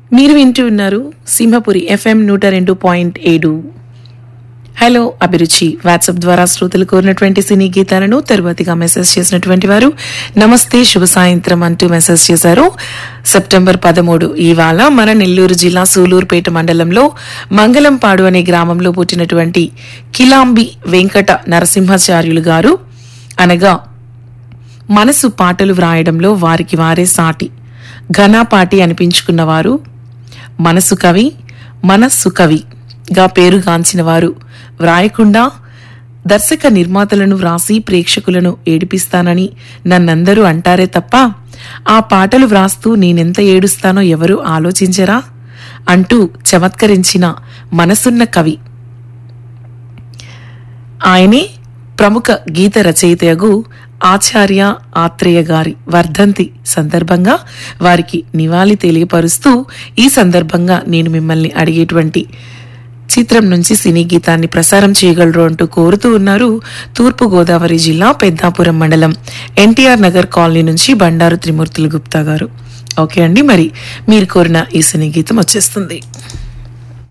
మీరు వింటూ ఉన్నారు సింహపురి ఎఫ్ఎం నూట రెండు పాయింట్ ఏడు హలో అభిరుచి వాట్సాప్ ద్వారా శ్రోతలు కోరినటువంటి సినీ గీతాలను తరువాతిగా మెసేజ్ చేసినటువంటి వారు నమస్తే శుభ సాయంత్రం అంటూ మెసేజ్ చేశారు సెప్టెంబర్ పదమూడు ఇవాళ మన నెల్లూరు జిల్లా సూలూరుపేట మండలంలో మంగళంపాడు అనే గ్రామంలో పుట్టినటువంటి కిలాంబి వెంకట నరసింహాచార్యులు గారు అనగా మనసు పాటలు వ్రాయడంలో వారికి వారే సాటి ఘనాపాటి అనిపించుకున్నవారు మనసు కవి మనస్సు కవిగా పేరుగాంచిన వారు వ్రాయకుండా దర్శక నిర్మాతలను వ్రాసి ప్రేక్షకులను ఏడిపిస్తానని నన్నందరూ అంటారే తప్ప ఆ పాటలు వ్రాస్తూ నేనెంత ఏడుస్తానో ఎవరూ ఆలోచించరా అంటూ చమత్కరించిన మనసున్న కవి ఆయనే ప్రముఖ గీత రచయితయగు ఆచార్య ఆత్రేయ గారి వర్ధంతి సందర్భంగా వారికి నివాళి తెలియపరుస్తూ ఈ సందర్భంగా నేను మిమ్మల్ని అడిగేటువంటి చిత్రం నుంచి సినీ గీతాన్ని ప్రసారం చేయగలరు అంటూ కోరుతూ ఉన్నారు తూర్పు గోదావరి జిల్లా పెద్దాపురం మండలం ఎన్టీఆర్ నగర్ కాలనీ నుంచి బండారు త్రిమూర్తులు గుప్తా గారు ఓకే అండి మరి మీరు కోరిన ఈ సినీ గీతం వచ్చేస్తుంది